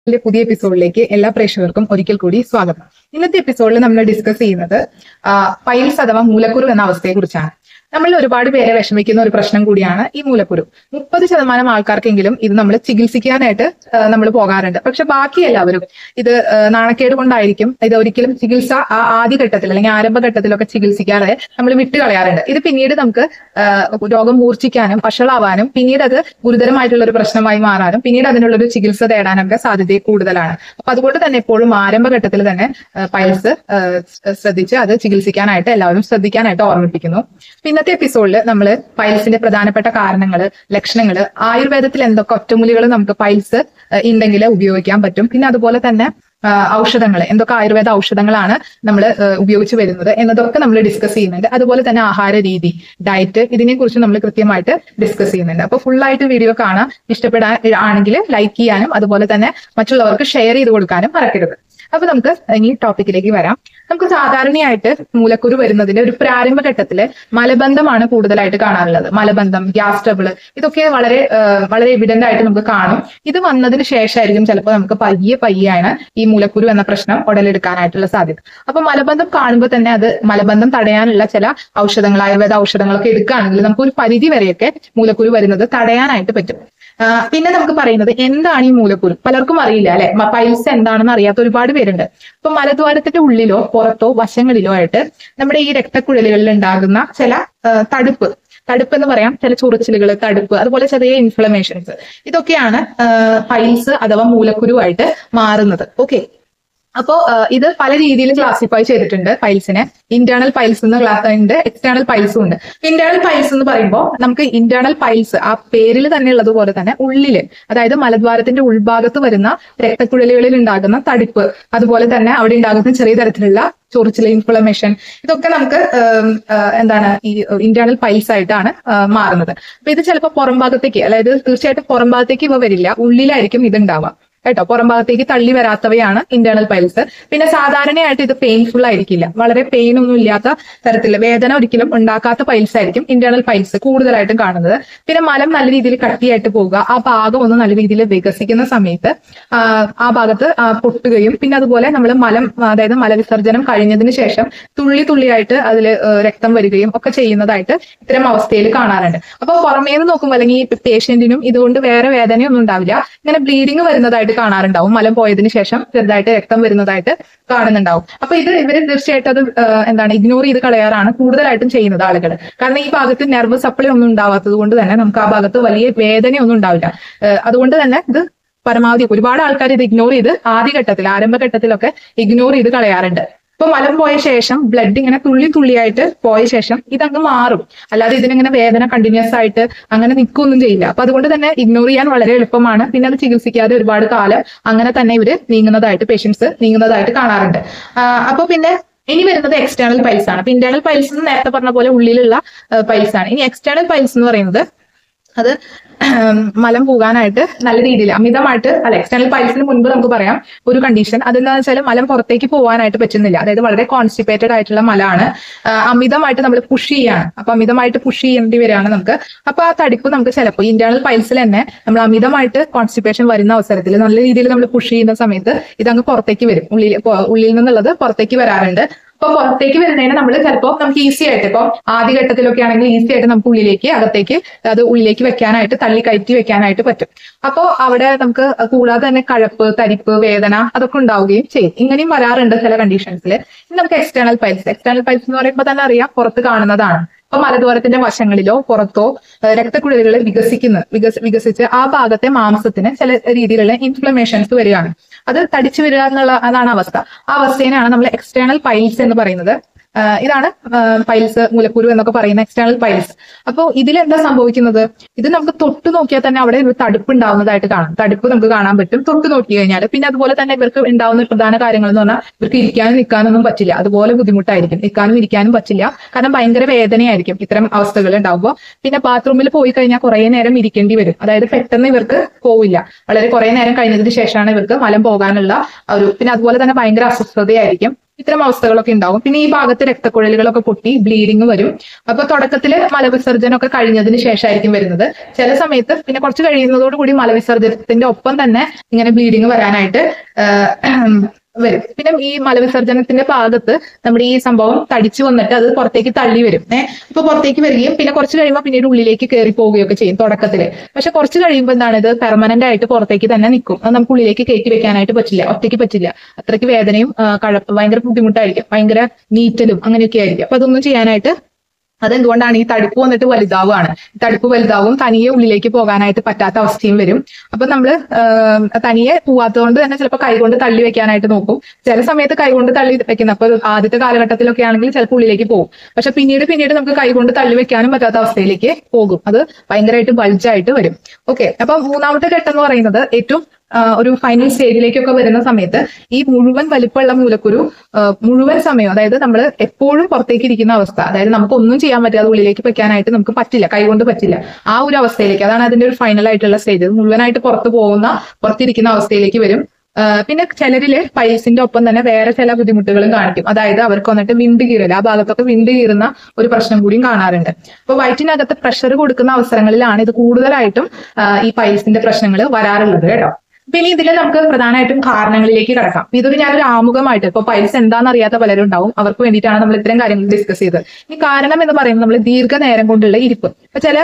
ഇതിന്റെ പുതിയ എപ്പിസോഡിലേക്ക് എല്ലാ പ്രേക്ഷകർക്കും ഒരിക്കൽ കൂടി സ്വാഗതം ഇന്നത്തെ എപ്പിസോഡിൽ നമ്മൾ ഡിസ്കസ് ചെയ്യുന്നത് പൈൽസ് അഥവാ മൂലക്കുരു എന്ന അവസ്ഥയെ കുറിച്ചാണ് നമ്മൾ ഒരുപാട് പേരെ വിഷമിക്കുന്ന ഒരു പ്രശ്നം കൂടിയാണ് ഈ മൂലക്കുരു മുപ്പത് ശതമാനം ആൾക്കാർക്കെങ്കിലും ഇത് നമ്മൾ ചികിത്സിക്കാനായിട്ട് നമ്മൾ പോകാറുണ്ട് പക്ഷെ ബാക്കി എല്ലാവരും ഇത് ആ, നാണക്കേട് കൊണ്ടായിരിക്കും ഇത് ഒരിക്കലും ചികിത്സ ആ ആദ്യഘട്ടത്തിൽ അല്ലെങ്കിൽ ആരംഭഘട്ടത്തിലൊക്കെ ചികിത്സിക്കാതെ നമ്മൾ വിട്ടുകളയാറുണ്ട് ഇത് പിന്നീട് നമുക്ക് ആ, രോഗം മൂർച്ഛിക്കാനും വഷളാവാനും പിന്നീട് അത് ഗുരുതരമായിട്ടുള്ള ഒരു പ്രശ്നമായി മാറാനും പിന്നീട് അതിനുള്ള ഒരു ചികിത്സ തേടാനൊക്കെ സാധ്യത കൂടുതലാണ് അപ്പൊ അതുകൊണ്ട് തന്നെ എപ്പോഴും ആരംഭഘട്ടത്തിൽ തന്നെ പൈൽസ് ശ്രദ്ധിച്ച് അത് ചികിത്സിക്കാനായിട്ട് എല്ലാവരും ശ്രദ്ധിക്കാനായിട്ട് ഓർമ്മിപ്പിക്കുന്നു അപ്പൊ ഇന്നത്തെ എപ്പിസോഡിൽ നമ്മൾ പൈൽസിന്റെ പ്രധാനപ്പെട്ട കാരണങ്ങൾ ലക്ഷണങ്ങൾ ആയുർവേദത്തിൽ എന്തൊക്കെ ഒറ്റമൂലികൾ നമുക്ക് പൈൽസ് ഉണ്ടെങ്കിൽ ഉപയോഗിക്കാൻ പറ്റും പിന്നെ അതുപോലെ തന്നെ ഔഷധങ്ങൾ എന്തൊക്കെ ആയുർവേദ ഔഷധങ്ങളാണ് നമ്മൾ ഉപയോഗിച്ച് വരുന്നത് എന്നതൊക്കെ നമ്മൾ ഡിസ്കസ് ചെയ്യുന്നുണ്ട് അതുപോലെ തന്നെ ആഹാര രീതി ഡയറ്റ് ഇതിനെ കുറിച്ച് നമ്മൾ കൃത്യമായിട്ട് ഡിസ്കസ് ചെയ്യുന്നുണ്ട് അപ്പൊ ഫുൾ ആയിട്ട് വീഡിയോ കാണാൻ ഇഷ്ടപ്പെടാൻ ആണെങ്കിൽ ലൈക്ക് ചെയ്യാനും അതുപോലെ തന്നെ മറ്റുള്ളവർക്ക് ഷെയർ ചെയ്ത് കൊടുക്കാനും മറക്കരുത് അപ്പൊ നമുക്ക് ഇനി ടോപ്പിക്കിലേക്ക് വരാം നമുക്ക് സാധാരണയായിട്ട് മൂലക്കുരു വരുന്നതിന്റെ ഒരു പ്രാരംഭ ഘട്ടത്തില് മലബന്ധമാണ് കൂടുതലായിട്ട് കാണാറുള്ളത് മലബന്ധം ഗ്യാസ് ട്രബിൾ ഇതൊക്കെ വളരെ ആ, വളരെ എവിഡന്റ് ആയിട്ട് നമുക്ക് കാണും ഇത് വന്നതിന് ശേഷമായിരിക്കും ചിലപ്പോൾ നമുക്ക് പയ്യെ പയ്യാണ് ഈ മൂലക്കുരു എന്ന പ്രശ്നം ഉടലെടുക്കാനായിട്ടുള്ള സാധ്യത അപ്പൊ മലബന്ധം കാണുമ്പോൾ തന്നെ അത് മലബന്ധം തടയാനുള്ള ചില ഔഷധങ്ങൾ ആയുർവേദ ഔഷധങ്ങളൊക്കെ എടുക്കുകയാണെങ്കിൽ നമുക്ക് ഒരു പരിധി വരെയൊക്കെ മൂലക്കുരു വരുന്നത് തടയാനായിട്ട് പറ്റും ആ, പിന്നെ നമുക്ക് പറയുന്നത് എന്താണ് ഈ മൂലക്കുരു പലർക്കും അറിയില്ല അല്ലെ പൈൽസ് എന്താണെന്ന് അറിയാത്ത ഒരുപാട് പേരുണ്ട് അപ്പൊ മലദ്വാരത്തിന്റെ ഉള്ളിലോ പുറത്തോ വശങ്ങളിലോ ആയിട്ട് നമ്മുടെ ഈ രക്തക്കുഴലുകളിൽ ഉണ്ടാകുന്ന ചില ആ, തടുപ്പ് തടുപ്പ് എന്ന് പറയാം ചില ചൊറിച്ചിലുകൾ തടുപ്പ് അതുപോലെ ചെറിയ ഇൻഫ്ലമേഷൻസ് ഇതൊക്കെയാണ് പൈൽസ് അഥവാ മൂലക്കുരുവായിട്ട് മാറുന്നത് ഓക്കെ അപ്പോ ആ, ഇത് പല രീതിയിൽ ക്ലാസിഫൈ ചെയ്തിട്ടുണ്ട് പൈൽസിനെ ഇന്റേണൽ പൈൽസ് എന്ന ക്ലാസ് ഉണ്ട് എക്സ്റ്റേണൽ പൈൽസും ഉണ്ട് ഇന്റേണൽ പൈൽസ് എന്ന് പറയുമ്പോൾ നമുക്ക് ഇന്റേണൽ പൈൽസ് ആ പേരിൽ തന്നെ ഉള്ളതുപോലെ തന്നെ ഉള്ളില് അതായത് മലദ്വാരത്തിന്റെ ഉൾഭാഗത്ത് വരുന്ന രക്തക്കുഴലുകളിൽ ഉണ്ടാകുന്ന തടിപ്പ് അതുപോലെ തന്നെ അവിടെ ഉണ്ടാകുന്ന ചെറിയ തരത്തിലുള്ള ചൊറിച്ചിൽ ഇൻഫ്ലമേഷൻ ഇതൊക്കെ നമുക്ക് ഉം, ആ, എന്താണ് ഈ ഇന്റേണൽ പൈൽസ് ആയിട്ടാണ് ആ, മാറുന്നത് അപ്പൊ ഇത് ചിലപ്പോൾ പുറം ഭാഗത്തേക്ക് അതായത് തീർച്ചയായിട്ടും പുറം ഭാഗത്തേക്ക് ഇവ വരില്ല ഉള്ളിലായിരിക്കും ഇത് ഉണ്ടാവുക കേട്ടോ പുറം ഭാഗത്തേക്ക് തള്ളി വരാത്തവയാണ് ഇന്റേണൽ പൈൽസ് പിന്നെ സാധാരണയായിട്ട് ഇത് പെയിൻഫുൾ ആയിരിക്കില്ല വളരെ പെയിൻ ഒന്നും ഇല്ലാത്ത തരത്തിൽ വേദന ഒരിക്കലും ഉണ്ടാക്കാത്ത പൈൽസ് ആയിരിക്കും ഇന്റേണൽ പൈൽസ് കൂടുതലായിട്ടും കാണുന്നത് പിന്നെ മലം നല്ല രീതിയിൽ കട്ടിയായിട്ട് പോവുക ആ ഭാഗം ഒന്ന് നല്ല രീതിയിൽ വികസിക്കുന്ന സമയത്ത് ആ, ആ ഭാഗത്ത് ആ, പൊട്ടുകയും പിന്നെ അതുപോലെ നമ്മൾ മലം അതായത് മലവിസർജനം കഴിഞ്ഞതിന് ശേഷം തുള്ളി തുള്ളിയായിട്ട് അതിൽ രക്തം വരികയും ഒക്കെ ചെയ്യുന്നതായിട്ട് ഇത്തരം അവസ്ഥയിൽ കാണാറുണ്ട് അപ്പോൾ പുറമേ നിന്ന് നോക്കുമ്പോൾ അല്ലെങ്കിൽ ഈ പേഷ്യന്റിനും ഇതുകൊണ്ട് വേറെ വേദനയൊന്നും ഉണ്ടാവില്ല ഇങ്ങനെ ബ്ലീഡിങ് വരുന്നതായിട്ട് കാണാറുണ്ടാവും മലം പോയതിന് ശേഷം ചെറുതായിട്ട് രക്തം വരുന്നതായിട്ട് കാണുന്നുണ്ടാവും അപ്പൊ ഇത് ഇവര് തീർച്ചയായിട്ടും അത് ആ, എന്താണ് ഇഗ്നോർ ചെയ്ത് കളയാറാണ് കൂടുതലായിട്ടും ചെയ്യുന്നത് ആളുകൾ കാരണം ഈ ഭാഗത്ത് നെർവ് സപ്ലൈ ഒന്നും ഉണ്ടാവാത്തത് കൊണ്ട് തന്നെ നമുക്ക് ആ ഭാഗത്ത് വലിയ വേദനയൊന്നും ഉണ്ടാവില്ല ആ, അതുകൊണ്ട് തന്നെ ഇത് പരമാവധി ഒരുപാട് ആൾക്കാർ ഇത് ഇഗ്നോർ ചെയ്ത് ആദ്യഘട്ടത്തിൽ ആരംഭഘട്ടത്തിലൊക്കെ ഇഗ്നോർ ചെയ്ത് കളയാറുണ്ട് ഇപ്പൊ മലം പോയ ശേഷം ബ്ലഡ് ഇങ്ങനെ തുള്ളി തുള്ളിയായിട്ട് പോയ ശേഷം ഇതങ്ങ് മാറും അല്ലാതെ ഇതിനിങ്ങനെ വേദന കണ്ടിന്യൂസ് ആയിട്ട് അങ്ങനെ നിൽക്കുകയൊന്നും ചെയ്യില്ല അപ്പൊ അതുകൊണ്ട് തന്നെ ഇഗ്നോർ ചെയ്യാൻ വളരെ എളുപ്പമാണ് പിന്നെ അത് ചികിത്സിക്കാതെ ഒരുപാട് കാലം അങ്ങനെ തന്നെ ഇവര് നീങ്ങുന്നതായിട്ട് പേഷ്യൻസ് നീങ്ങുന്നതായിട്ട് കാണാറുണ്ട് ആ, അപ്പൊ പിന്നെ ഇനി വരുന്നത് എക്സ്റ്റേണൽ പൈൽസ് ആണ് അപ്പൊ ഇന്റേണൽ പൈൽസ് എന്ന് നേരത്തെ പറഞ്ഞ പോലെ ഉള്ളിലുള്ള പൈൽസ് ആണ് ഇനി എക്സ്റ്റേണൽ പൈൽസ് എന്ന് പറയുന്നത് അത് ഉം, മലം പോകാനായിട്ട് നല്ല രീതിയിൽ അമിതമായിട്ട് അല്ല എക്സ്റ്റേണൽ പൈൽസിന് മുൻപ് നമുക്ക് പറയാം ഒരു കണ്ടീഷൻ അതെന്താണെന്ന് വെച്ചാൽ മലം പുറത്തേക്ക് പോകാനായിട്ട് പറ്റുന്നില്ല അതായത് വളരെ കോൺസ്റ്റിപ്പേറ്റഡ് ആയിട്ടുള്ള മലമാണ് ആ, അമിതമായിട്ട് നമ്മൾ പുഷ് ചെയ്യാണ് അപ്പൊ അമിതമായിട്ട് പുഷ് ചെയ്യേണ്ടി വരികയാണ് നമുക്ക് അപ്പൊ ആ തടിപ്പ് നമുക്ക് ചിലപ്പോൾ ഇന്റേണൽ പൈൽസിൽ തന്നെ നമ്മൾ അമിതമായിട്ട് കോൺസ്റ്റിപ്പേഷൻ വരുന്ന അവസരത്തിൽ നല്ല രീതിയിൽ നമ്മൾ പുഷ് ചെയ്യുന്ന സമയത്ത് ഇതങ്ങ് പുറത്തേക്ക് വരും ഉള്ളിൽ പൊ- ഉള്ളിൽ നിന്നുള്ളത് പുറത്തേക്ക് വരാറുണ്ട് അപ്പൊ പുറത്തേക്ക് വരുന്നതിന് നമ്മൾ ചിലപ്പോൾ നമുക്ക് ഈസി ആയിട്ട് ഇപ്പൊ ആദ്യഘട്ടത്തിലൊക്കെ ആണെങ്കിൽ ഈസി ആയിട്ട് നമുക്ക് ഉള്ളിലേക്ക് അകത്തേക്ക് അത് ഉള്ളിലേക്ക് വെക്കാനായിട്ട് തള്ളി കയറ്റി വെക്കാനായിട്ട് പറ്റും അപ്പോൾ അവിടെ നമുക്ക് കൂടാതെ തന്നെ കഴപ്പ് തരിപ്പ് വേദന അതൊക്കെ ഉണ്ടാവുകയും ചെയ്യും ഇങ്ങനെയും വരാറുണ്ട് ചില കണ്ടീഷൻസിൽ ഇനി നമുക്ക് എക്സ്റ്റേണൽ പൈൽസ് എക്സ്റ്റേണൽ പൈൽസ് എന്ന് പറയുമ്പോൾ തന്നെ അറിയാം പുറത്ത് കാണുന്നതാണ് അപ്പൊ മലദ്വാരത്തിന്റെ വശങ്ങളിലോ പുറത്തോ ഏഹ് രക്തക്കുഴലുകൾ വികസിക്കുന്ന വികസ വികസിച്ച് ആ ഭാഗത്തെ മാംസത്തിന് ചില രീതിയിലുള്ള ഇൻഫ്ലമേഷൻസ് വരികയാണ് അത് തടിച്ചു വരിക എന്നുള്ള അതാണ് അവസ്ഥ ആ അവസ്ഥേനാണ് നമ്മൾ എക്സ്റ്റേണൽ പൈൽസ് എന്ന് പറയുന്നത് ആഹ് ഇതാണ് പൈൽസ് മൂലക്കുരു എന്നൊക്കെ പറയുന്ന എക്സ്റ്റേണൽ പൈൽസ് അപ്പോൾ ഇതിൽ എന്താ സംഭവിക്കുന്നത് ഇത് നമുക്ക് തൊട്ട് നോക്കിയാൽ തന്നെ അവിടെ ഒരു തടുപ്പ് ഉണ്ടാവുന്നതായിട്ട് കാണാം തടുപ്പ് നമുക്ക് കാണാൻ പറ്റും തൊട്ട് നോക്കി കഴിഞ്ഞാൽ പിന്നെ അതുപോലെ തന്നെ ഇവർക്ക് ഉണ്ടാവുന്ന പ്രധാന കാര്യങ്ങൾ എന്ന് പറഞ്ഞാൽ ഇവർക്ക് ഇരിക്കാനും നിൽക്കാനൊന്നും പറ്റില്ല അതുപോലെ ബുദ്ധിമുട്ടായിരിക്കും നിൽക്കാനും ഇരിക്കാനും പറ്റില്ല കാരണം ഭയങ്കര വേദനയായിരിക്കും ഇത്തരം അവസ്ഥകൾ ഉണ്ടാവുമ്പോൾ പിന്നെ ബാത്റൂമിൽ പോയി കഴിഞ്ഞാൽ കുറെ നേരം ഇരിക്കേണ്ടി വരും അതായത് പെട്ടെന്ന് ഇവർക്ക് പോവില്ല വളരെ കുറെ നേരം കഴിഞ്ഞതിന് ശേഷമാണ് ഇവർക്ക് മലം പോകാനുള്ള ഒരു പിന്നെ അതുപോലെ തന്നെ ഭയങ്കര അസ്വസ്ഥതയായിരിക്കും ഇത്തരം അവസ്ഥകളൊക്കെ ഉണ്ടാവും പിന്നെ ഈ ഭാഗത്ത് രക്തക്കുഴലുകളൊക്കെ പൊട്ടി ബ്ലീഡിങ് വരും അപ്പൊ തുടക്കത്തിൽ മലവിസർജനമൊക്കെ കഴിഞ്ഞതിന് ശേഷമായിരിക്കും വരുന്നത് ചില സമയത്ത് പിന്നെ കുറച്ച് കഴിയുന്നതോടുകൂടി മലവിസർജനത്തിന്റെ ഒപ്പം തന്നെ ഇങ്ങനെ ബ്ലീഡിങ് വരാനായിട്ട് ആഹ് വരും പിന്നെ ഈ മലവിസർജനത്തിന്റെ ഭാഗത്ത് നമ്മുടെ ഈ സംഭവം തടിച്ചു വന്നിട്ട് അത് പുറത്തേക്ക് തള്ളി വരും ഏഹ് ഇപ്പൊ പുറത്തേക്ക് വരികയും പിന്നെ കുറച്ച് കഴിയുമ്പോൾ പിന്നീട് ഉള്ളിലേക്ക് കയറി പോവുകയൊക്കെ ചെയ്യും തുടക്കത്തില് പക്ഷെ കുറച്ച് കഴിയുമ്പോൾ എന്താണ് ഇത് പെർമനന്റ് ആയിട്ട് പുറത്തേക്ക് തന്നെ നിൽക്കും അത് നമുക്ക് ഉള്ളിലേക്ക് കയറ്റി വെക്കാനായിട്ട് പറ്റില്ല ഒറ്റയ്ക്ക് പറ്റില്ല അത്രയ്ക്ക് വേദനയും ആ, കഴപ്പ് ഭയങ്കര ബുദ്ധിമുട്ടായിരിക്കും ഭയങ്കര നീറ്റലും അങ്ങനെയൊക്കെ ആയിരിക്കും അപ്പൊ അതൊന്നും ചെയ്യാനായിട്ട് അതെന്തുകൊണ്ടാണ് ഈ തടുപ്പ് വന്നിട്ട് വലുതാവുകയാണ് ഈ തടുപ്പ് വലുതാവും തനിയെ ഉള്ളിലേക്ക് പോകാനായിട്ട് പറ്റാത്ത അവസ്ഥയും വരും അപ്പൊ നമ്മള് ആഹ്, തനിയെ പോവാത്തതുകൊണ്ട് തന്നെ ചിലപ്പോൾ കൈകൊണ്ട് തള്ളി വെക്കാനായിട്ട് നോക്കും ചില സമയത്ത് കൈകൊണ്ട് തള്ളി വെക്കുന്ന അപ്പൊ ആദ്യത്തെ കാലഘട്ടത്തിലൊക്കെ ആണെങ്കിൽ ചിലപ്പോൾ ഉള്ളിലേക്ക് പോകും പക്ഷെ പിന്നീട് പിന്നീട് നമുക്ക് കൈകൊണ്ട് തള്ളി വെക്കാനും പറ്റാത്ത അവസ്ഥയിലേക്ക് പോകും അത് ഭയങ്കരമായിട്ട് ബൾജായിട്ട് വരും ഓക്കെ അപ്പൊ മൂന്നാമത്തെ ഘട്ടം എന്ന് പറയുന്നത് ഏറ്റവും ആ, ഒരു ഫൈനൽ സ്റ്റേജിലേക്കൊക്കെ വരുന്ന സമയത്ത് ഈ മുഴുവൻ വലിപ്പമുള്ള മൂലക്കുരു ആ, മുഴുവൻ സമയം അതായത് നമ്മൾ എപ്പോഴും പുറത്തേക്ക് ഇരിക്കുന്ന അവസ്ഥ അതായത് നമുക്ക് ഒന്നും ചെയ്യാൻ പറ്റാതെ ഉള്ളിലേക്ക് വെക്കാനായിട്ട് നമുക്ക് പറ്റില്ല കൈകൊണ്ട് പറ്റില്ല ആ ഒരു അവസ്ഥയിലേക്ക് അതാണ് അതിന്റെ ഒരു ഫൈനൽ ആയിട്ടുള്ള സ്റ്റേജ് മുഴുവനായിട്ട് പുറത്ത് പോകുന്ന പുറത്തിരിക്കുന്ന അവസ്ഥയിലേക്ക് വരും ആ, പിന്നെ ചിലരില് പൈൽസിന്റെ ഒപ്പം തന്നെ വേറെ ചില ബുദ്ധിമുട്ടുകളും കാണിക്കും അതായത് അവർക്ക് വന്നിട്ട് വിണ്ട് കീറൽ ആ ഭാഗത്തൊക്കെ വിണ്ട് കീറുന്ന ഒരു പ്രശ്നം കൂടിയും കാണാറുണ്ട് അപ്പൊ വയറ്റിനകത്ത് പ്രഷർ കൊടുക്കുന്ന അവസരങ്ങളിലാണ് ഇത് കൂടുതലായിട്ടും ആ, ഈ പൈൽസിന്റെ പ്രശ്നങ്ങൾ വരാറുള്ളത് കേട്ടോ പിന്നെ ഇതിൽ നമുക്ക് പ്രധാനമായിട്ടും കാരണങ്ങളിലേക്ക് കിടക്കാം അപ്പൊ ഇതൊരു ഞാനൊരു ആമുഖമായിട്ട് ഇപ്പൊ പൈൽസ് എന്താണെന്ന് അറിയാത്ത പലരും ഉണ്ടാവും അവർക്ക് വേണ്ടിയിട്ടാണ് നമ്മൾ ഇത്തരം കാര്യങ്ങൾ ഡിസ്കസ് ചെയ്തത് ഈ കാരണം എന്ന് പറയുന്നത് നമ്മൾ ദീർഘനേരം കൊണ്ടുള്ള ഇരിപ്പ് ഇപ്പൊ ചില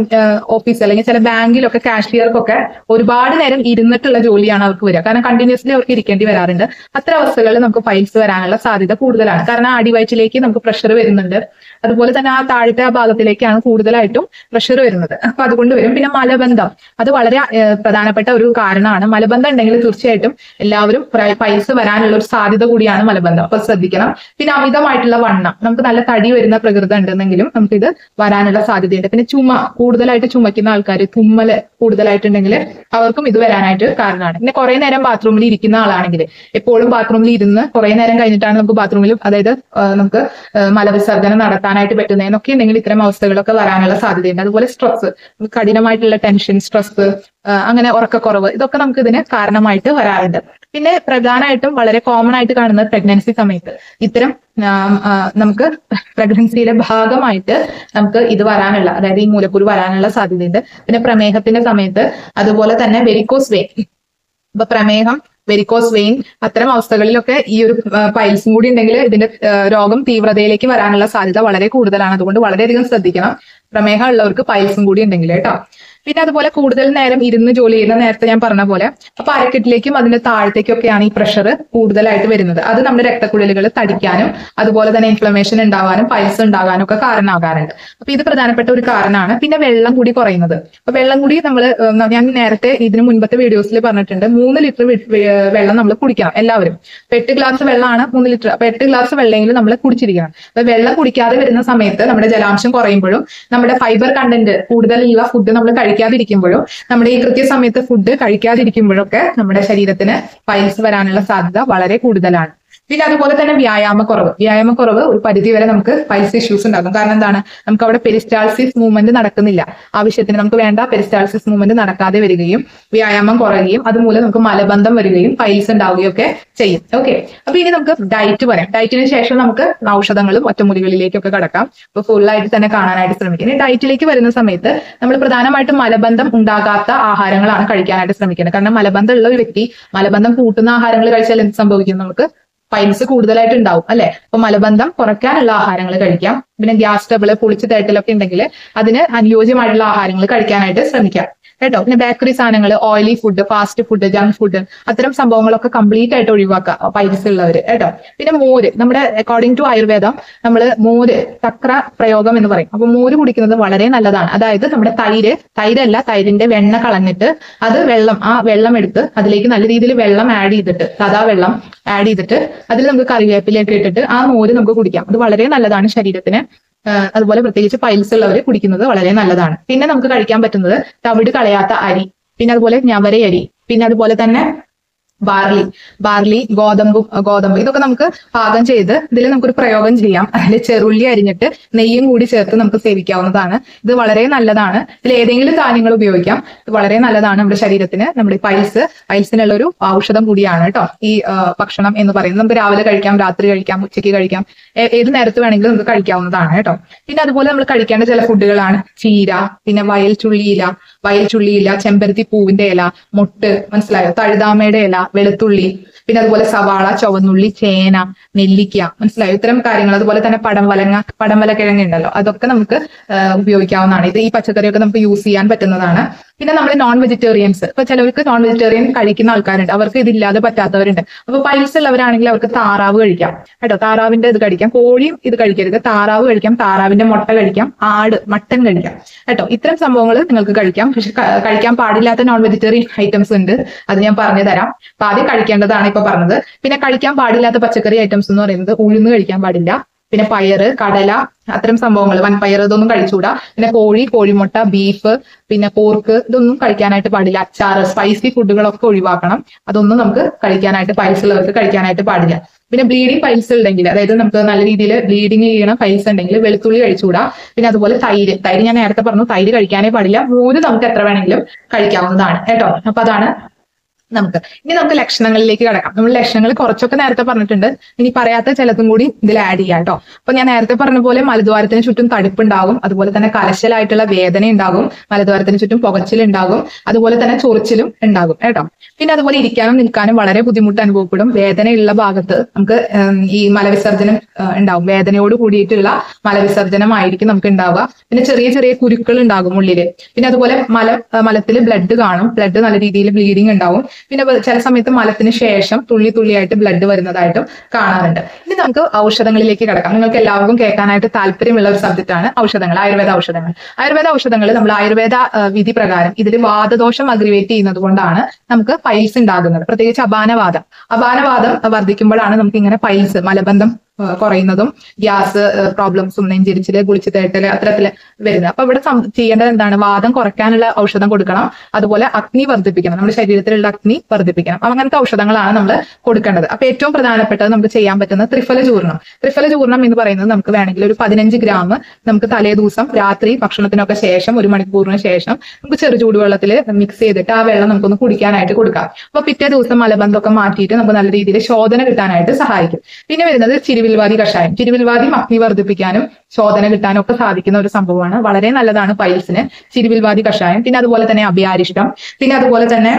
ഓഫീസ് അല്ലെങ്കിൽ ചില ബാങ്കിലൊക്കെ കാഷ്യർക്കൊക്കെ ഒരുപാട് നേരം ഇരുന്നിട്ടുള്ള ജോലിയാണ് അവർക്ക് വരിക കാരണം കണ്ടിന്യൂസ്ലി അവർക്ക് ഇരിക്കേണ്ടി വരാറുണ്ട് അത്തരം അവസ്ഥകളിൽ നമുക്ക് പൈൽസ് വരാനുള്ള സാധ്യത കൂടുതലാണ് കാരണം ആ അടിവയറ്റിലേക്ക് നമുക്ക് പ്രഷർ വരുന്നുണ്ട് അതുപോലെ തന്നെ ആ താഴത്തെ ആ ഭാഗത്തിലേക്കാണ് കൂടുതലായിട്ടും പ്രഷർ വരുന്നത് അപ്പൊ അതുകൊണ്ട് വരും പിന്നെ മലബന്ധം അത് വളരെ ഏഹ്, പ്രധാനപ്പെട്ട ഒരു കാരണമാണ് മലബന്ധം ഉണ്ടെങ്കിൽ തീർച്ചയായിട്ടും എല്ലാവരും പൈസ വരാനുള്ള ഒരു സാധ്യത കൂടിയാണ് മലബന്ധം അപ്പൊ ശ്രദ്ധിക്കണം പിന്നെ അമിതമായിട്ടുള്ള വണ്ണം നമുക്ക് നല്ല തടി വരുന്ന പ്രകൃതം ഉണ്ടെന്നെങ്കിലും നമുക്കിത് വരാനുള്ള സാധ്യതയുണ്ട് പിന്നെ ചുമ കൂടുതലായിട്ട് ചുമക്കുന്ന ആൾക്കാർ തുമ്മല് കൂടുതലായിട്ടുണ്ടെങ്കിൽ അവർക്കും ഇത് വരാനായിട്ട് കാരണമാണ് പിന്നെ കുറെ നേരം ബാത്റൂമിൽ ഇരിക്കുന്ന ആളാണെങ്കിൽ എപ്പോഴും ബാത്റൂമിൽ ഇരുന്ന് കുറെ നേരം കഴിഞ്ഞിട്ടാണ് നമുക്ക് ബാത്റൂമിൽ അതായത് ആ, നമുക്ക് ആ, മലവിസർജനം നടത്താനായിട്ട് പറ്റുന്നതെന്നൊക്കെ ഉണ്ടെങ്കിൽ ഇത്തരം അവസ്ഥകളൊക്കെ വരാനുള്ള സാധ്യതയുണ്ട് അതുപോലെ സ്ട്രെസ് കഠിനമായിട്ടുള്ള ടെൻഷൻ സ്ട്രെസ് അങ്ങനെ ഉറക്കക്കുറവ് ഇതൊക്കെ നമുക്ക് ഇതിന് കാരണമായിട്ട് വരാറുണ്ട് പിന്നെ പ്രധാനമായിട്ടും വളരെ കോമൺ ആയിട്ട് കാണുന്ന പ്രഗ്നൻസി സമയത്ത് ഇത്തരം ആ, ആ, നമുക്ക് പ്രഗ്നൻസിയുടെ ഭാഗമായിട്ട് നമുക്ക് ഇത് വരാനുള്ള അതായത് ഈ മൂലക്കുരു വരാനുള്ള സാധ്യതയുണ്ട് പിന്നെ പ്രമേഹത്തിന്റെ സമയത്ത് അതുപോലെ തന്നെ വെരിക്കോസ് വെയിൻ ഇപ്പൊ പ്രമേഹം വെരിക്കോസ് വെയിൻ അത്തരം അവസ്ഥകളിലൊക്കെ ഈ ഒരു പൈൽസും കൂടി ഉണ്ടെങ്കിൽ ഇതിന്റെ ആ, രോഗം തീവ്രതയിലേക്ക് വരാനുള്ള സാധ്യത വളരെ കൂടുതലാണ് അതുകൊണ്ട് വളരെയധികം ശ്രദ്ധിക്കണം പ്രമേഹം ഉള്ളവർക്ക് പൈൽസും കൂടി ഉണ്ടെങ്കിൽ കേട്ടോ പിന്നെ അതുപോലെ കൂടുതൽ നേരം ഇരുന്ന് ജോലി ചെയ്യുന്ന നേരത്തെ ഞാൻ പറഞ്ഞ പോലെ അപ്പൊ അരക്കെട്ടിലേക്കും അതിന്റെ താഴത്തേക്കൊക്കെയാണ് ഈ പ്രഷർ കൂടുതലായിട്ട് വരുന്നത് അത് നമ്മുടെ രക്തക്കുഴലുകൾ തടിക്കാനും അതുപോലെ തന്നെ ഇൻഫ്ലമേഷൻ ഉണ്ടാവാനും പൈൽസ് ഉണ്ടാകാനും ഒക്കെ കാരണമാകാറുണ്ട് അപ്പൊ ഇത് പ്രധാനപ്പെട്ട ഒരു കാരണമാണ് പിന്നെ വെള്ളം കൂടി കുറയുന്നത് അപ്പൊ വെള്ളം കൂടി നമ്മൾ ഞാൻ നേരത്തെ ഇതിന് മുൻപത്തെ വീഡിയോസിൽ പറഞ്ഞിട്ടുണ്ട് മൂന്ന് ലിറ്റർ വെള്ളം നമ്മൾ കുടിക്കണം എല്ലാവരും അപ്പൊ എട്ട് ഗ്ലാസ് വെള്ളമാണ് മൂന്ന് ലിറ്റർ അപ്പൊ എട്ട് ഗ്ലാസ് വെള്ളമെങ്കിലും നമ്മൾ കുടിച്ചിരിക്കണം അപ്പൊ വെള്ളം കുടിക്കാതെ വരുന്ന സമയത്ത് നമ്മുടെ ജലാംശം കുറയുമ്പോഴും നമ്മുടെ ഫൈബർ കണ്ടന്റ് കൂടുതലുള്ള ഫുഡ് നമ്മൾ കഴിക്കാതിരിക്കുമ്പോഴും നമ്മുടെ ഈ കൃത്യസമയത്ത് ഫുഡ് കഴിക്കാതിരിക്കുമ്പോഴൊക്കെ നമ്മുടെ ശരീരത്തിന് പൈൽസ് വരാനുള്ള സാധ്യത വളരെ കൂടുതലാണ് പിന്നെ അതുപോലെ തന്നെ വ്യായാമക്കുറവ് വ്യായാമക്കുറവ് ഒരു പരിധി വരെ നമുക്ക് പൈൽസ് ഇഷ്യൂസ് ഉണ്ടാകും കാരണം എന്താണ് നമുക്ക് അവിടെ പെരിസ്റ്റാൾസിസ് മൂവ്മെന്റ് നടക്കുന്നില്ല ആവശ്യത്തിന് നമുക്ക് വേണ്ട പെരിസ്റ്റാൾസിസ് മൂവ്മെന്റ് നടക്കാതെ വരികയും വ്യായാമം കുറയുകയും അതുമൂലം നമുക്ക് മലബന്ധം വരികയും പൈൽസ് ഉണ്ടാവുകയും ഒക്കെ ചെയ്യും ഓക്കെ അപ്പൊ ഇനി നമുക്ക് ഡയറ്റ് പറയാം ഡയറ്റിന് ശേഷം നമുക്ക് ഔഷധങ്ങളും ഒറ്റമുറികളിലേക്കൊക്കെ കടക്കാം അപ്പൊ ഫുള്ളായിട്ട് തന്നെ കാണാനായിട്ട് ശ്രമിക്കുക ഇനി ഡയറ്റിലേക്ക് വരുന്ന സമയത്ത് നമ്മൾ പ്രധാനമായിട്ടും മലബന്ധം ഉണ്ടാകാത്ത ആഹാരങ്ങളാണ് കഴിക്കാനായിട്ട് ശ്രമിക്കുന്നത് കാരണം മലബന്ധം ഉള്ള ഒരു വ്യക്തി മലബന്ധം കൂട്ടുന്ന ആഹാരങ്ങൾ കഴിച്ചാൽ എന്ത് സംഭവിക്കും നമുക്ക് പൈൽസ് കൂടുതലായിട്ട് ഉണ്ടാവും അല്ലെ അപ്പൊ മലബന്ധം കുറയ്ക്കാനുള്ള ആഹാരങ്ങൾ കഴിക്കാം പിന്നെ ഗ്യാസ് ട്രബിള് പുളിച്ചു തേട്ടലൊക്കെ ഉണ്ടെങ്കിൽ അതിന് അനുയോജ്യമായിട്ടുള്ള ആഹാരങ്ങൾ കഴിക്കാനായിട്ട് ശ്രമിക്കാം കേട്ടോ പിന്നെ ബേക്കറി സാധനങ്ങൾ oily food fast food junk food അത്തരം സംഭവങ്ങളൊക്കെ കംപ്ലീറ്റ് ആയിട്ട് ഒഴിവാക്കുക പൈൽസ് ഉള്ളവര് കേട്ടോ പിന്നെ മോര് നമ്മുടെ അക്കോർഡിംഗ് ടു ആയുർവേദം നമ്മൾ മോര് ചക്ര പ്രയോഗം എന്ന് പറയും അപ്പൊ മോര് കുടിക്കുന്നത് വളരെ നല്ലതാണ് അതായത് നമ്മുടെ തൈര് തൈരല്ല തൈരിന്റെ വെണ്ണ കളഞ്ഞിട്ട് അത് വെള്ളം ആ വെള്ളം എടുത്ത് അതിലേക്ക് നല്ല രീതിയിൽ വെള്ളം ആഡ് ചെയ്തിട്ട് സാധാ വെള്ളം ആഡ് ചെയ്തിട്ട് അതിൽ നമുക്ക് കറിവേപ്പിലേക്ക് ഇട്ടിട്ട് ആ മോര് നമുക്ക് കുടിക്കാം അത് വളരെ നല്ലതാണ് ശരീരത്തിന് ആ, അതുപോലെ പ്രത്യേകിച്ച് പൈൽസ് ഉള്ളവർ കുടിക്കുന്നത് വളരെ നല്ലതാണ് പിന്നെ നമുക്ക് കഴിക്കാൻ പറ്റുന്നത് തവിട് കളയാത്ത അരി പിന്നെ അതുപോലെ ഞവര അരി പിന്നെ അതുപോലെ തന്നെ ബാർലി ബാർലി ഗോതമ്പും ഗോതമ്പ് ഇതൊക്കെ നമുക്ക് പാകം ചെയ്ത് ഇതിൽ നമുക്കൊരു പ്രയോഗം ചെയ്യാം അതിൽ ചെറുള്ളി അരിഞ്ഞിട്ട് നെയ്യും കൂടി ചേർത്ത് നമുക്ക് സേവിക്കാവുന്നതാണ് ഇത് വളരെ നല്ലതാണ് ഇതിൽ ഏതെങ്കിലും ധാന്യങ്ങൾ ഉപയോഗിക്കാം ഇത് വളരെ നല്ലതാണ് നമ്മുടെ ശരീരത്തിന് നമ്മുടെ പൈൽസ് പൈൽസിനുള്ള ഒരു ഔഷധം കൂടിയാണ് കേട്ടോ ഈ ആ, ഭക്ഷണം എന്ന് പറയുന്നത് നമുക്ക് രാവിലെ കഴിക്കാം രാത്രി കഴിക്കാം ഉച്ചയ്ക്ക് കഴിക്കാം ഏ- ഏത് നേരത്ത് വേണമെങ്കിലും നമുക്ക് കഴിക്കാവുന്നതാണ് കേട്ടോ പിന്നെ അതുപോലെ നമ്മൾ കഴിക്കേണ്ട ചില ഫുഡുകളാണ് ചീര പിന്നെ വയൽ ചുള്ളിയില വയൽ ചുള്ളിയില ചെമ്പരത്തി പൂവിന്റെ ഇല മുട്ട് മനസ്സിലായോ തഴുതാമയുടെ ഇല വെളുത്തുള്ളി പിന്നെ അതുപോലെ സവാള ചുവന്നുള്ളി ചേന നെല്ലിക്ക മനസ്സിലായോ ഇത്തരം കാര്യങ്ങൾ അതുപോലെ തന്നെ പടംവലങ്ങ പടംവലക്കിഴങ്ങ് ഉണ്ടല്ലോ അതൊക്കെ നമുക്ക് ആ, ഉപയോഗിക്കാവുന്നതാണ് ഇത് ഈ പച്ചക്കറിയൊക്കെ നമുക്ക് യൂസ് ചെയ്യാൻ പറ്റുന്നതാണ് പിന്നെ നമ്മൾ നോൺ വെജിറ്റേറിയൻസ് ഇപ്പൊ ചിലവർക്ക് നോൺ വെജിറ്റേറിയൻ കഴിക്കുന്ന ആൾക്കാരുണ്ട് അവർക്ക് ഇതില്ലാതെ പറ്റാത്തവരുണ്ട് അപ്പൊ പൈൽസ് ഉള്ളവരാണെങ്കിൽ അവർക്ക് താറാവ് കഴിക്കാം കേട്ടോ താറാവിന്റെ ഇത് കഴിക്കാം കോഴിയും ഇത് കഴിക്കരുത് താറാവ് കഴിക്കാം താറാവിന്റെ മുട്ട കഴിക്കാം ആട് മട്ടൻ കഴിക്കാം കേട്ടോ ഇത്തരം സംഭവങ്ങൾ നിങ്ങൾക്ക് കഴിക്കാം പക്ഷെ ക- കഴിക്കാൻ പാടില്ലാത്ത നോൺ വെജിറ്റേറിയൻ ഐറ്റംസ് ഉണ്ട് അത് ഞാൻ പറഞ്ഞു തരാം അപ്പൊ ആദ്യം കഴിക്കേണ്ടതാണ് ഇപ്പൊ പറഞ്ഞത് പിന്നെ കഴിക്കാൻ പാടില്ലാത്ത പച്ചക്കറി ഐറ്റംസ് എന്ന് പറയുന്നത് ഉഴുന്ന് കഴിക്കാൻ പാടില്ല പിന്നെ പയറ് കടല അത്തരം സംഭവങ്ങൾ വൻപയർ ഇതൊന്നും കഴിച്ചുകൂടാ പിന്നെ കോഴി കോഴിമുട്ട ബീഫ് പിന്നെ പോർക്ക് ഇതൊന്നും കഴിക്കാനായിട്ട് പാടില്ല അച്ചാറ് സ്പൈസി ഫുഡുകളൊക്കെ ഒഴിവാക്കണം അതൊന്നും നമുക്ക് കഴിക്കാനായിട്ട് പൈൽസ് ഉള്ളവർക്ക് കഴിക്കാനായിട്ട് പാടില്ല പിന്നെ ബ്ലീഡിങ് പൈൽസ് ഉണ്ടെങ്കിൽ അതായത് നമുക്ക് നല്ല രീതിയിൽ ബ്ലീഡിങ് ചെയ്യണ പൈൽസ് ഉണ്ടെങ്കിൽ വെളുത്തുള്ളി കഴിച്ചുകൂടാ പിന്നെ അതുപോലെ തൈര് തൈര് ഞാൻ നേരത്തെ പറഞ്ഞു തൈര് കഴിക്കാനേ പാടില്ല മോര് നമുക്ക് എത്ര വേണമെങ്കിലും കഴിക്കാവുന്നതാണ് കേട്ടോ അപ്പൊ അതാണ് നമുക്ക് ഇനി നമുക്ക് ലക്ഷണങ്ങളിലേക്ക് കിടക്കാം നമ്മൾ ലക്ഷണങ്ങൾ കുറച്ചൊക്കെ നേരത്തെ പറഞ്ഞിട്ടുണ്ട് ഇനി പറയാത്ത ചിലതും കൂടി ഇതിൽ ആഡ് ചെയ്യാം കേട്ടോ അപ്പൊ ഞാൻ നേരത്തെ പറഞ്ഞ പോലെ മലദ്വാരത്തിന് ചുറ്റും തടുപ്പുണ്ടാകും അതുപോലെ തന്നെ കലശലായിട്ടുള്ള വേദന ഉണ്ടാകും മലദ്വാരത്തിന് ചുറ്റും പുകച്ചിലുണ്ടാകും അതുപോലെ തന്നെ ചൊറിച്ചിലും ഉണ്ടാകും കേട്ടോ പിന്നെ അതുപോലെ ഇരിക്കാനും നിൽക്കാനും വളരെ ബുദ്ധിമുട്ട് അനുഭവപ്പെടും വേദനയുള്ള ഭാഗത്ത് നമുക്ക് ഉം, ഈ മലവിസർജനം ആ, ഉണ്ടാവും വേദനയോട് കൂടിയിട്ടുള്ള മലവിസർജനമായിരിക്കും നമുക്ക് ഉണ്ടാവുക പിന്നെ ചെറിയ ചെറിയ കുരുക്കൾ ഉണ്ടാകും ഉള്ളില് പിന്നെ അതുപോലെ മല മലത്തിൽ ബ്ലഡ് കാണും ബ്ലഡ് നല്ല രീതിയിൽ ബ്ലീഡിങ് ഉണ്ടാവും പിന്നെ വ- ചില സമയത്ത് മലത്തിന് ശേഷം തുള്ളി തുള്ളിയായിട്ട് ബ്ലഡ് വരുന്നതായിട്ടും കാണാറുണ്ട് ഇനി നമുക്ക് ഔഷധങ്ങളിലേക്ക് കിടക്കാം നിങ്ങൾക്ക് എല്ലാവർക്കും കേൾക്കാനായിട്ട് താല്പര്യമുള്ള ഒരു സബ്ജക്റ്റ് ആണ് ഔഷധങ്ങൾ ആയുർവേദ ഔഷധങ്ങൾ ആയുർവേദ ഔഷധങ്ങൾ നമ്മൾ ആയുർവേദ ആ, വിധി പ്രകാരം ഇതിൽ വാദദോഷം അഗ്രിവേറ്റ് ചെയ്യുന്നത് കൊണ്ടാണ് നമുക്ക് പൈൽസ് ഉണ്ടാകുന്നത് പ്രത്യേകിച്ച് അപാനവാദം അപാനവാദം വർദ്ധിക്കുമ്പോഴാണ് നമുക്ക് ഇങ്ങനെ പൈൽസ് മലബന്ധം ആ, കുറയുന്നതും ഗ്യാസ് പ്രോബ്ലംസും നെഞ്ചിരിച്ചില് കുളിച്ച് തേട്ടല് അത്തരത്തില് വരുന്നത് അപ്പൊ ഇവിടെ സം- ചെയ്യേണ്ടത് എന്താണ് വാദം കുറയ്ക്കാനുള്ള ഔഷധം കൊടുക്കണം അതുപോലെ അഗ്നി വർദ്ധിപ്പിക്കണം നമ്മുടെ ശരീരത്തിലുള്ള അഗ്നി വർദ്ധിപ്പിക്കണം അപ്പൊ അങ്ങനത്തെ ഔഷധങ്ങളാണ് നമ്മൾ കൊടുക്കേണ്ടത് അപ്പൊ ഏറ്റവും പ്രധാനപ്പെട്ടത് നമുക്ക് ചെയ്യാൻ പറ്റുന്ന ത്രിഫല ചൂർണം ത്രിഫല ചൂർണം എന്ന് പറയുന്നത് നമുക്ക് വേണമെങ്കിൽ ഒരു പതിനഞ്ച് ഗ്രാം നമുക്ക് തലേ ദിവസം രാത്രി ഭക്ഷണത്തിനൊക്കെ ശേഷം ഒരു മണിക്കൂറിന് ശേഷം നമുക്ക് ചെറു ചൂടുവെള്ളത്തിൽ മിക്സ് ചെയ്തിട്ട് ആ വെള്ളം നമുക്കൊന്ന് കുടിക്കാനായിട്ട് കൊടുക്കാം അപ്പൊ പിറ്റേ ദിവസം മലബന്ധമൊക്കെ മാറ്റിയിട്ട് നമുക്ക് നല്ല രീതിയിൽ ശോധന കിട്ടാനായിട്ട് സഹായിക്കും പിന്നെ വരുന്നത് ചിരുവിൽവാദി കഷായം ചിരുവിൽവാദി അഗ്നി വർദ്ധിപ്പിക്കാനും ശോധന കിട്ടാനും ഒക്കെ സാധിക്കുന്ന ഒരു സംഭവമാണ് വളരെ നല്ലതാണ് പൈൽസിന് ചിരുവിൽവാദി കഷായം പിന്നെ അതുപോലെ തന്നെ അഭയാരിഷ്ടം പിന്നെ അതുപോലെ തന്നെ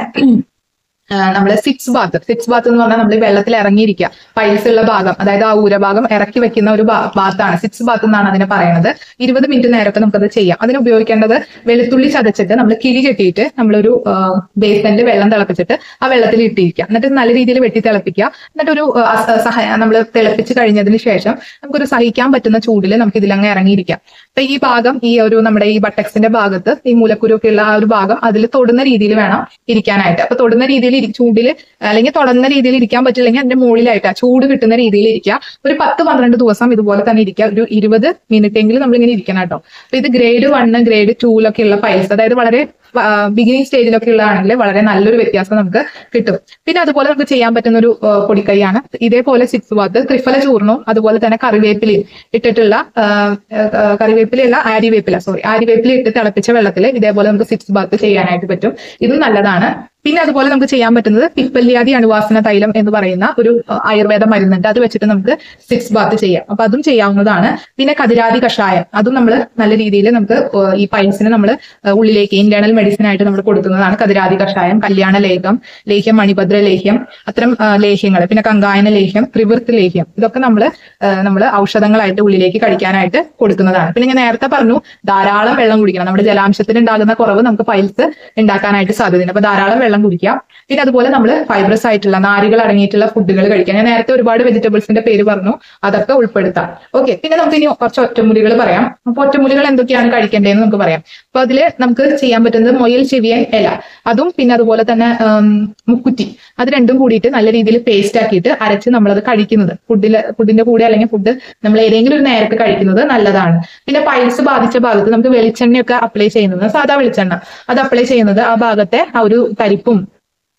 നമ്മൾ സിക്സ് ബാത്ത് സിക്സ് ബാത്ത് എന്ന് പറഞ്ഞാൽ നമ്മൾ വെള്ളത്തിൽ ഇറങ്ങിയിരിക്കുക പൈൽസ് ഉള്ള ഭാഗം അതായത് ആ ഊരഭാഗം ഇറക്കി വെക്കുന്ന ഒരു ബാത്താണ് സിക്സ് ബാത്ത് എന്നാണ് അതിനെ പറയുന്നത് ഇരുപത് മിനിറ്റ് നേരമൊക്കെ നമുക്കത് ചെയ്യാം അതിന് ഉപയോഗിക്കേണ്ടത് വെളുത്തുള്ളി ചതച്ചിട്ട് നമ്മൾ കിഴി കെട്ടിയിട്ട് നമ്മളൊരു ബേസനിൽ വെള്ളം തിളപ്പിച്ചിട്ട് ആ വെള്ളത്തിൽ ഇട്ടിരിക്കുക എന്നിട്ട് നല്ല രീതിയിൽ വെട്ടി തിളപ്പിക്കുക എന്നിട്ട് ഒരു സഹായ നമ്മൾ തിളപ്പിച്ച് കഴിഞ്ഞതിന് ശേഷം നമുക്കൊരു സഹിക്കാൻ പറ്റുന്ന ചൂടിൽ നമുക്ക് ഇതിലങ്ങ് ഇറങ്ങിയിരിക്കാം അപ്പൊ ഈ ഭാഗം ഈ ഒരു നമ്മുടെ ഈ ബട്ടക്സിന്റെ ഭാഗത്ത് ഈ മൂലക്കുരു ഒക്കെ ഉള്ള ആ ഒരു ഭാഗം അതിൽ തൊടുന്ന രീതിയിൽ വേണം ഇരിക്കാനായിട്ട് അപ്പൊ തൊടുന്ന രീതിയിൽ ഇരി- ചൂടില് അല്ലെങ്കിൽ തൊടുന്ന രീതിയിൽ ഇരിക്കാൻ പറ്റില്ലെങ്കിൽ അതിന്റെ മുകളിലായിട്ട് ആ ചൂട് കിട്ടുന്ന രീതിയിൽ ഇരിക്കുക ഒരു പത്ത് പന്ത്രണ്ട് ദിവസം ഇതുപോലെ തന്നെ ഇരിക്കുക ഒരു ഇരുപത് മിനിറ്റ് എങ്കിലും നമ്മൾ ഇങ്ങനെ ഇരിക്കണം കേട്ടോ അപ്പൊ ഇത് ഗ്രേഡ് വണ്ണ് ഗ്രേഡ് ടൂലൊക്കെ ഉള്ള പൈൽസ് അതായത് വളരെ ബിഗിനിങ് സ്റ്റേജിലൊക്കെ ഉള്ളതാണെങ്കിൽ വളരെ നല്ലൊരു വ്യത്യാസം നമുക്ക് കിട്ടും പിന്നെ അതുപോലെ നമുക്ക് ചെയ്യാൻ പറ്റുന്ന ഒരു ആ, പൊടിക്കൈയാണ് ഇതേപോലെ സിക്സ് ബാത്ത് ത്രിഫല ചൂർണവും അതുപോലെ തന്നെ കറിവേപ്പിലയും ഇട്ടിട്ടുള്ള ആ, ആ, കറിവേപ്പിലയല്ല ആര്യവേപ്പില സോറി ആര്യവേപ്പില ഇട്ട് തിളപ്പിച്ച വെള്ളത്തിൽ ഇതേപോലെ നമുക്ക് സിക്സ് ബാത്ത് ചെയ്യാനായിട്ട് പറ്റും ഇതും നല്ലതാണ് പിന്നെ അതുപോലെ നമുക്ക് ചെയ്യാൻ പറ്റുന്നത് പിപ്പല്യാദി അണുവാസന തൈലം എന്ന് പറയുന്ന ഒരു ആ, ആയുർവേദ മരുന്നുണ്ട് അത് വെച്ചിട്ട് നമുക്ക് സിക്സ് ബാത്ത് ചെയ്യാം അപ്പൊ അതും ചെയ്യാവുന്നതാണ് പിന്നെ കതിരാതി കഷായം അതും നമ്മൾ നല്ല രീതിയിൽ നമുക്ക് ആ, ഈ പൈൽസിന് നമ്മൾ ഉള്ളിലേക്ക് ഇന്റേണൽ മെഡിസിൻ ആയിട്ട് നമ്മൾ കൊടുക്കുന്നതാണ് കതിരാതി കഷായം കല്യാണ ലേഖം ലേഹ്യം മണിഭദ്ര ലേഹ്യം അത്തരം ലേഹ്യങ്ങൾ പിന്നെ കങ്കായന ലേഹ്യം ത്രിവൃത്ത് ലേഹ്യം ഇതൊക്കെ നമ്മൾ നമ്മൾ ഔഷധങ്ങളായിട്ട് ഉള്ളിലേക്ക് കഴിക്കാനായിട്ട് കൊടുക്കുന്നതാണ് പിന്നെ ഞാൻ നേരത്തെ പറഞ്ഞു ധാരാളം വെള്ളം കുടിക്കണം നമ്മുടെ ജലാംശത്തിന് ഉണ്ടാകുന്ന കുറവ് നമുക്ക് പൈൽസ് ഉണ്ടാക്കാനായിട്ട് സാധ്യതയുണ്ട് അപ്പൊ ധാരാളം വെള്ളം കുടിക്കുക പിന്നെ അതുപോലെ നമ്മൾ ഫൈബ്രസ് ആയിട്ടുള്ള നാരുകൾ അടങ്ങിയിട്ടുള്ള ഫുഡുകൾ കഴിക്കാം ഞാൻ നേരത്തെ ഒരുപാട് വെജിറ്റബിൾസിന്റെ പേര് പറഞ്ഞു അതൊക്കെ ഉൾപ്പെടുത്താം ഓക്കെ പിന്നെ നമുക്ക് ഇനി കുറച്ച് ഒറ്റമൂലികൾ പറയാം അപ്പൊ ഒറ്റമൂലികൾ എന്തൊക്കെയാണ് കഴിക്കേണ്ടതെന്ന് നമുക്ക് പറയാം അപ്പൊ അതില് നമുക്ക് ചെയ്യാൻ പറ്റുന്നത് മൊയൽ ചെവിയൻ ഇല അതും പിന്നെ അതുപോലെ തന്നെ ഉം, മുക്കുറ്റി അത് രണ്ടും കൂടിയിട്ട് നല്ല രീതിയിൽ പേസ്റ്റ് ആക്കിയിട്ട് അരച്ച് നമ്മളത് കഴിക്കുന്നത് ഫുഡിൽ ഫുഡിന്റെ കൂടെ അല്ലെങ്കിൽ ഫുഡ് നമ്മൾ ഏതെങ്കിലും ഒരു നേരത്ത് കഴിക്കുന്നത് നല്ലതാണ് പിന്നെ പൈൽസ് ബാധിച്ച ഭാഗത്ത് നമുക്ക് വെളിച്ചെണ്ണയൊക്കെ അപ്ലൈ ചെയ്യുന്നത് സാധാ വെളിച്ചെണ്ണ അത് അപ്ലൈ ചെയ്യുന്നത് ആ ഭാഗത്തെ ആ ഒരു തരിപ്പും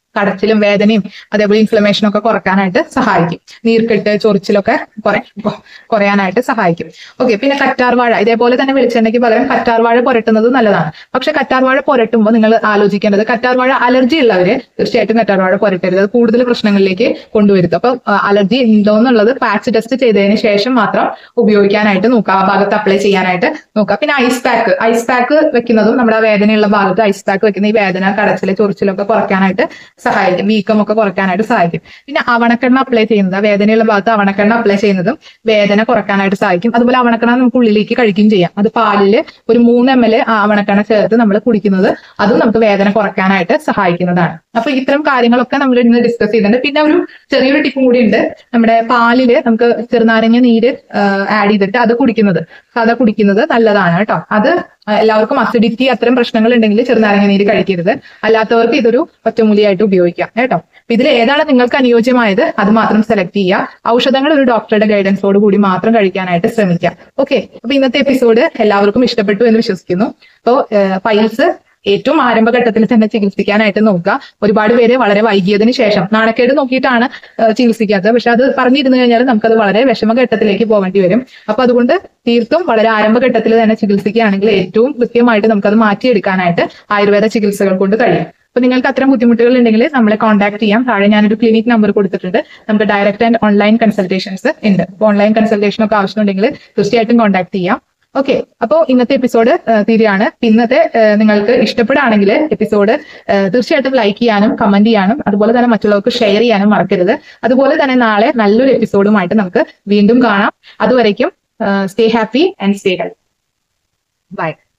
കടച്ചിലും വേദനയും അതേപോലെ ഇൻഫ്ലമേഷനും ഒക്കെ കുറക്കാനായിട്ട് സഹായിക്കും നീർക്കെട്ട് ചൊറിച്ചിലൊക്കെ കുറെ കൊ- കുറയാനായിട്ട് സഹായിക്കും ഓക്കെ പിന്നെ കറ്റാർവാഴ ഇതേപോലെ തന്നെ വെളിച്ചെണ്ണയ്ക്ക് പകരം കറ്റാർവാഴ പുരട്ടുന്നത് നല്ലതാണ് പക്ഷെ കറ്റാർവാഴ പുരട്ടുമ്പോൾ നിങ്ങൾ ആലോചിക്കേണ്ടത് കറ്റാർവാഴ അലർജി ഉള്ളവര് തീർച്ചയായിട്ടും കറ്റാർവാഴ പുരട്ടരുത് അത് കൂടുതൽ പ്രശ്നങ്ങളിലേക്ക് കൊണ്ടുവരുത്തും അപ്പൊ അലർജി ഉണ്ടോ എന്നുള്ളത് പാച്ച് ടെസ്റ്റ് ചെയ്തതിന് ശേഷം മാത്രം ഉപയോഗിക്കാനായിട്ട് നോക്കുക ആ ഭാഗത്ത് അപ്ലൈ ചെയ്യാനായിട്ട് നോക്കുക പിന്നെ ഐസ് പാക്ക് ഐസ് പാക്ക് വെക്കുന്നതും നമ്മുടെ ആ വേദനയുള്ള ഭാഗത്ത് ഐസ് പാക്ക് വെക്കുന്ന ഈ വേദന കടച്ചില് ചൊറിച്ചിലൊക്കെ കുറയ്ക്കാനായിട്ട് സഹായിക്കും വീക്കമൊക്കെ കുറയ്ക്കാനായിട്ട് സഹായിക്കും പിന്നെ അവണക്കെണ്ണ അപ്ലൈ ചെയ്യുന്നത് ആ വേദനയുള്ള ഭാഗത്ത് അവണക്കെണ്ണ അപ്ലൈ ചെയ്യുന്നതും വേദന കുറയ്ക്കാനായിട്ട് സഹായിക്കും അതുപോലെ അവണക്കെണ്ണ നമുക്ക് ഉള്ളിലേക്ക് കഴിക്കുകയും ചെയ്യാം അത് പാലില് ഒരു മൂന്ന് എം എൽ അവണക്കെണ്ണ ചേർത്ത് നമ്മൾ കുടിക്കുന്നത് അതും നമുക്ക് വേദന കുറയ്ക്കാനായിട്ട് സഹായിക്കുന്നതാണ് അപ്പൊ ഇത്തരം കാര്യങ്ങളൊക്കെ നമ്മൾ ഇന്ന് ഡിസ്കസ് ചെയ്തിട്ടുണ്ട് പിന്നെ ഒരു ചെറിയൊരു ടിപ്പും കൂടി ഉണ്ട് നമ്മുടെ പാലില് നമുക്ക് ചെറുനാരങ്ങ നീര് ആഡ് ചെയ്തിട്ട് അത് കുടിക്കുന്നത് സാധാ കുടിക്കുന്നത് നല്ലതാണ് കേട്ടോ അത് എല്ലാവർക്കും അസിഡിറ്റി അത്തരം പ്രശ്നങ്ങൾ ഉണ്ടെങ്കിൽ ചെറുനാരങ്ങ നീര് കഴിക്കരുത് അല്ലാത്തവർക്ക് ഇതൊരു ഒറ്റമൂലിയായിട്ട് ഉപയോഗിക്കാം കേട്ടോ അപ്പൊ ഇതിൽ ഏതാണ് നിങ്ങൾക്ക് അനുയോജ്യമായത് അത് മാത്രം സെലക്ട് ചെയ്യുക ഔഷധങ്ങൾ ഒരു ഡോക്ടറുടെ ഗൈഡൻസോട് കൂടി മാത്രം കഴിക്കാനായിട്ട് ശ്രമിക്കുക ഓക്കെ അപ്പൊ ഇന്നത്തെ എപ്പിസോഡ് എല്ലാവർക്കും ഇഷ്ടപ്പെട്ടു എന്ന് വിശ്വസിക്കുന്നു അപ്പോൾ പൈൽസ് ഏറ്റവും ആരംഭഘട്ടത്തിൽ തന്നെ ചികിത്സിക്കാനായിട്ട് നോക്കുക ഒരുപാട് പേര് വളരെ വൈകിയതിന് ശേഷം നാണക്കേട് നോക്കിയിട്ടാണ് ആ, ചികിത്സിക്കാത്തത് പക്ഷെ അത് പറഞ്ഞിരുന്നു കഴിഞ്ഞാൽ നമുക്കത് വളരെ വിഷമഘട്ടത്തിലേക്ക് പോകേണ്ടി വരും അപ്പൊ അതുകൊണ്ട് തീർത്തും വളരെ ആരംഭഘട്ടത്തിൽ തന്നെ ചികിത്സിക്കുകയാണെങ്കിൽ ഏറ്റവും കൃത്യമായിട്ട് നമുക്കത് മാറ്റിയെടുക്കാനായിട്ട് ആയുർവേദ ചികിത്സകൾ കൊണ്ട് കഴിയും അപ്പൊ നിങ്ങൾക്ക് അത്തരം ബുദ്ധിമുട്ടുകൾ ഉണ്ടെങ്കിൽ നമ്മളെ കോൺടാക്ട് ചെയ്യാം താഴെ ഞാനൊരു ക്ലിനിക് നമ്പർ കൊടുത്തിട്ടുണ്ട് നമുക്ക് ഡയറക്റ്റ് ആൻഡ് ഓൺലൈൻ കൺസൾട്ടേഷൻസ് ഉണ്ട് അപ്പോൾ ഓൺലൈൻ കൺസൾട്ടേഷൻ ഒക്കെ ആവശ്യമുണ്ടെങ്കിൽ തീർച്ചയായിട്ടും കോൺടാക്ട് ചെയ്യാം ഓക്കെ അപ്പോൾ ഇന്നത്തെ എപ്പിസോഡ് തീരെയാണ് ഇന്നത്തെ ആ, നിങ്ങൾക്ക് ഇഷ്ടപ്പെടുകയാണെങ്കിൽ എപ്പിസോഡ് തീർച്ചയായിട്ടും ലൈക്ക് ചെയ്യാനും കമന്റ് ചെയ്യാനും അതുപോലെ തന്നെ മറ്റുള്ളവർക്ക് ഷെയർ ചെയ്യാനും മറക്കരുത് അതുപോലെ തന്നെ നാളെ നല്ലൊരു എപ്പിസോഡുമായിട്ട് നമുക്ക് വീണ്ടും കാണാം അതുവരയ്ക്കും stay happy and stay health by